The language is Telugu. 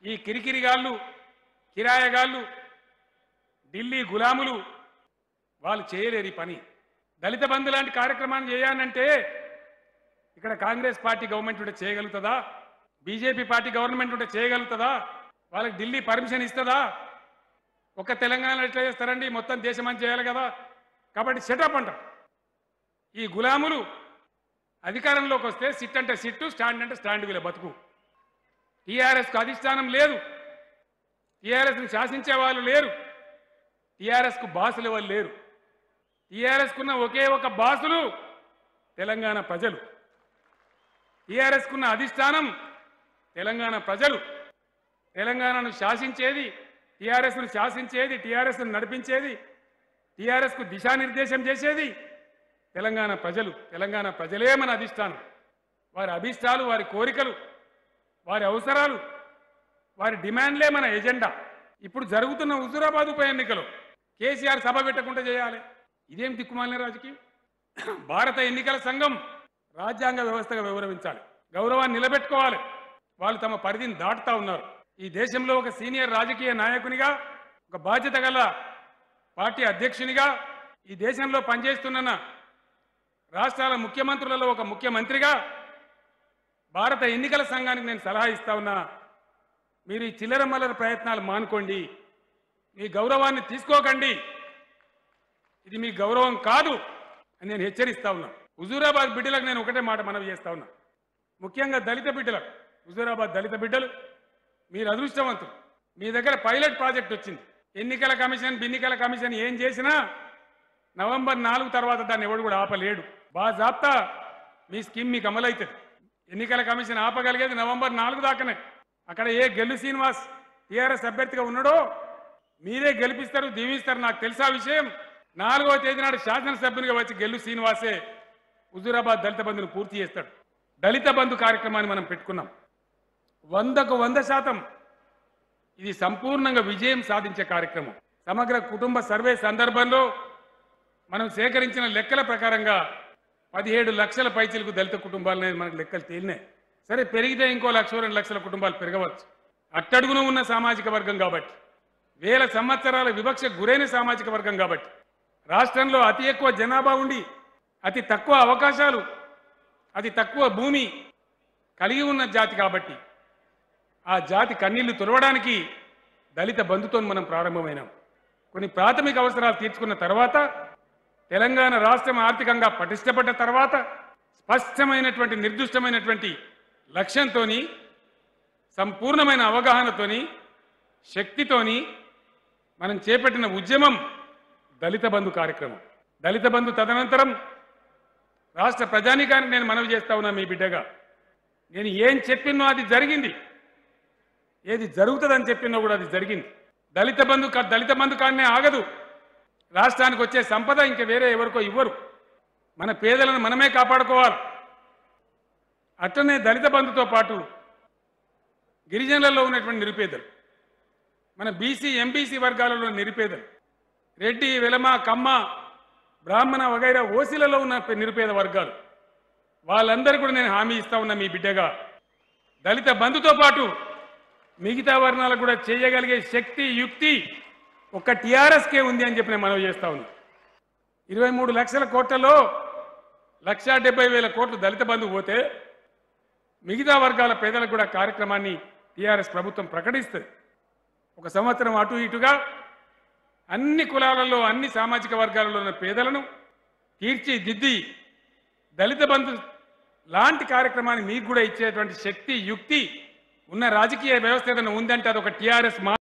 ఈ కిరికిరిగాళ్ళు కిరాయగాళ్ళు ఢిల్లీ గులాములు వాళ్ళు చేయలేరు ఈ పని దళిత బంధు లాంటి కార్యక్రమాన్ని చేయాలంటే ఇక్కడ కాంగ్రెస్ పార్టీ గవర్నమెంట్ ఉంటే చేయగలుగుతుందా బీజేపీ పార్టీ గవర్నమెంట్ ఉంటే చేయగలుగుతుందా వాళ్ళకి ఢిల్లీ పర్మిషన్ ఇస్తుందా ఒక్క తెలంగాణలో ఎట్లా చేస్తారండి మొత్తం దేశమంతా చేయాలి కదా కాబట్టి సెటప్ అంట ఈ గులాములు అధికారంలోకి వస్తే సిట్ అంటే సిట్టు స్టాండ్ అంటే స్టాండ్ వీళ్ళ బతుకు టీఆర్ఎస్కు అధిష్టానం లేదు టీఆర్ఎస్ని శాసించే వాళ్ళు లేరు టీఆర్ఎస్కు బాసులు ఎవరు లేరు టీఆర్ఎస్కున్న ఒకే ఒక బాసులు తెలంగాణ ప్రజలు టీఆర్ఎస్కున్న అధిష్టానం తెలంగాణ ప్రజలు తెలంగాణను శాసించేది టీఆర్ఎస్ను శాసించేది టీఆర్ఎస్ను నడిపించేది టీఆర్ఎస్కు దిశానిర్దేశం చేసేది తెలంగాణ ప్రజలు తెలంగాణ ప్రజలే మన అధిష్టానం వారి అభిష్టాలు వారి కోరికలు వారి అవసరాలు వారి డిమాండ్లే మన ఎజెండా ఇప్పుడు జరుగుతున్న హుజూరాబాద్ ఉప ఎన్నికలు కేసీఆర్ సభ పెట్టకుండా చేయాలి ఇదేం దిక్కుమాలిన రాజకీయం భారత ఎన్నికల సంఘం రాజ్యాంగ వ్యవస్థగా వివరించాలి గౌరవాన్ని నిలబెట్టుకోవాలి వాళ్ళు తమ పరిధిని దాటుతా ఉన్నారు ఈ దేశంలో ఒక సీనియర్ రాజకీయ నాయకునిగా ఒక బాధ్యత గల పార్టీ అధ్యక్షునిగా ఈ దేశంలో పనిచేస్తున్న రాష్ట్రాల ముఖ్యమంత్రులలో ఒక ముఖ్యమంత్రిగా భారత ఎన్నికల సంఘానికి నేను సలహా ఇస్తా ఉన్నా మీరు ఈ చిల్లర మల్లర ప్రయత్నాలు మానుకోండి మీ గౌరవాన్ని తీసుకోకండి ఇది మీ గౌరవం కాదు అని నేను హెచ్చరిస్తా ఉన్నా హుజూరాబాద్ బిడ్డలకు నేను ఒకటే మాట మనవి చేస్తా ఉన్నా ముఖ్యంగా దళిత బిడ్డలకు హుజూరాబాద్ దళిత బిడ్డలు మీరు అదృష్టవంతులు మీ దగ్గర పైలట్ ప్రాజెక్ట్ వచ్చింది ఎన్నికల కమిషన్ బిన్నికల కమిషన్ ఏం చేసినా నవంబర్ నాలుగు తర్వాత దాన్ని ఎవడు కూడా ఆపలేడు బాజాప్తా మీ స్కీమ్ మీకు అమలవుతుంది ఎన్నికల కమిషన్ ఆపగలిగేది నవంబర్ నాలుగు దాకానే అక్కడ ఏ గెల్లు శ్రీనివాస్ టీఆర్ఎస్ అభ్యర్థిగా ఉన్నాడో మీరే గెలిపిస్తారు దీవిస్తారు నాకు తెలుసా విషయం నాలుగవ తేదీ నాడు శాసనసభ్యునిగా వచ్చి గెల్లు శ్రీనివాసే హుజూరాబాద్ దళిత బంధును పూర్తి చేస్తాడు దళిత బంధు కార్యక్రమాన్ని మనం పెట్టుకున్నాం వందకు వంద శాతం ఇది సంపూర్ణంగా విజయం సాధించే కార్యక్రమం సమగ్ర కుటుంబ సర్వే సందర్భంలో మనం సేకరించిన లెక్కల ప్రకారంగా పదిహేడు లక్షల పైచీలకు దళిత కుటుంబాలు అనేది మనకు లెక్కలు తేలినాయి సరే పెరిగితే ఇంకో లక్ష రెండు లక్షల కుటుంబాలు పెరగవచ్చు అట్టడుగున ఉన్న సామాజిక వర్గం కాబట్టి వేల సంవత్సరాల వివక్ష గురైన సామాజిక వర్గం కాబట్టి రాష్ట్రంలో అతి ఎక్కువ జనాభా ఉండి అతి తక్కువ అవకాశాలు అతి తక్కువ భూమి కలిగి ఉన్న జాతి కాబట్టి ఆ జాతి కన్నీళ్లు తుడవడానికి దళిత బంధుతో మనం ప్రారంభమైనాం కొన్ని ప్రాథమిక అవసరాలు తీర్చుకున్న తర్వాత తెలంగాణ రాష్ట్రం ఆర్థికంగా పటిష్టపడ్డ తర్వాత స్పష్టమైనటువంటి నిర్దిష్టమైనటువంటి లక్ష్యంతోని సంపూర్ణమైన అవగాహనతోని శక్తితోని మనం చేపట్టిన ఉద్యమం దళిత బంధు కార్యక్రమం దళిత బంధు తదనంతరం రాష్ట్ర ప్రజానికానికి నేను మనవి చేస్తా ఉన్నా మీ బిడ్డగా నేను ఏం చెప్పినో అది జరిగింది ఏది జరుగుతుందని చెప్పినో కూడా అది జరిగింది దళిత బంధు కా- దళిత బంధు కాడనే ఆగదు రాష్ట్రానికి వచ్చే సంపద ఇంక వేరే ఎవరికో ఇవ్వరు మన పేదలను మనమే కాపాడుకోవాలి అట్లనే దళిత బంధుతో పాటు గిరిజనులలో ఉన్నటువంటి నిరుపేదలు మన బీసీ ఎంబీసీ వర్గాలలో నిరుపేదలు రెడ్డి వెలమ కమ్మ బ్రాహ్మణ వగైరా ఓసీలలో ఉన్న పె- నిరుపేద వర్గాలు వాళ్ళందరూ కూడా నేను హామీ ఇస్తా ఉన్నా మీ బిడ్డగా దళిత బంధుతో పాటు మిగతా వర్ణాలకు కూడా చేయగలిగే శక్తి యుక్తి ఒక్క టీఆర్ఎస్కే ఉంది అని చెప్పి నేను మనవి చేస్తా ఉన్నా ఇరవై మూడు లక్షల కోట్లలో లక్షా డెబ్బై వేల కోట్లు దళిత బంధు పోతే మిగతా వర్గాల పేదలకు కూడా కార్యక్రమాన్ని టీఆర్ఎస్ ప్రభుత్వం ప్రకటిస్తుంది ఒక సంవత్సరం అటు ఇటుగా అన్ని కులాలలో అన్ని సామాజిక వర్గాలలో ఉన్న పేదలను తీర్చిదిద్ది దళిత బంధు లాంటి కార్యక్రమాన్ని మీకు కూడా ఇచ్చేటువంటి శక్తి యుక్తి ఉన్న రాజకీయ వ్యవస్థ ఏదైనా ఉందంటే అది ఒక టీఆర్ఎస్ మా